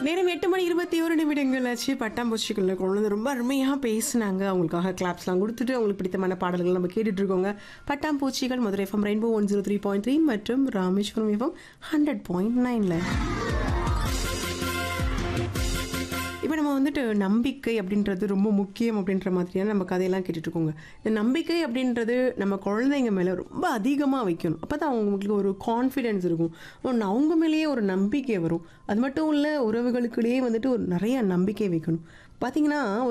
நேரம் எட்டு மணி இருபத்தி ஒரு நிமிடங்கள் ஆச்சு பட்டாம்பூச்சிகளில் குழந்தை ரொம்ப அருமையாக பேசினாங்க அவங்களுக்காக கிளாப்ஸ்லாம் கொடுத்துட்டு அவங்களுக்கு பிடித்தமான பாடல்கள் நம்ம கேட்டுட்டு இருக்கோங்க பட்டாம்பூச்சிகள் Madurai FM rainbow one zero three point three மற்றும் ராமேஸ்வரம் எஃப்எம் ஹண்ட்ரட் பாயிண்ட் நைனில் இப்போ நம்ம வந்துட்டு நம்பிக்கை அப்படின்றது ரொம்ப முக்கியம் அப்படின்ற மாதிரியான நம்ம கதையெல்லாம் கேட்டுட்டு இருக்கோங்க இந்த நம்பிக்கை அப்படின்றது நம்ம குழந்தைங்க மேலே ரொம்ப அதிகமாக வைக்கணும் அப்போ தான் அவங்களுக்கு ஒரு கான்ஃபிடென்ஸ் இருக்கும் ஒன்று அவங்க மேலேயே ஒரு நம்பிக்கை வரும் அது மட்டும் இல்லை உறவுகளுக்கிடையே வந்துட்டு ஒரு நிறைய நம்பிக்கை வைக்கணும் பார்த்தீங்கன்னா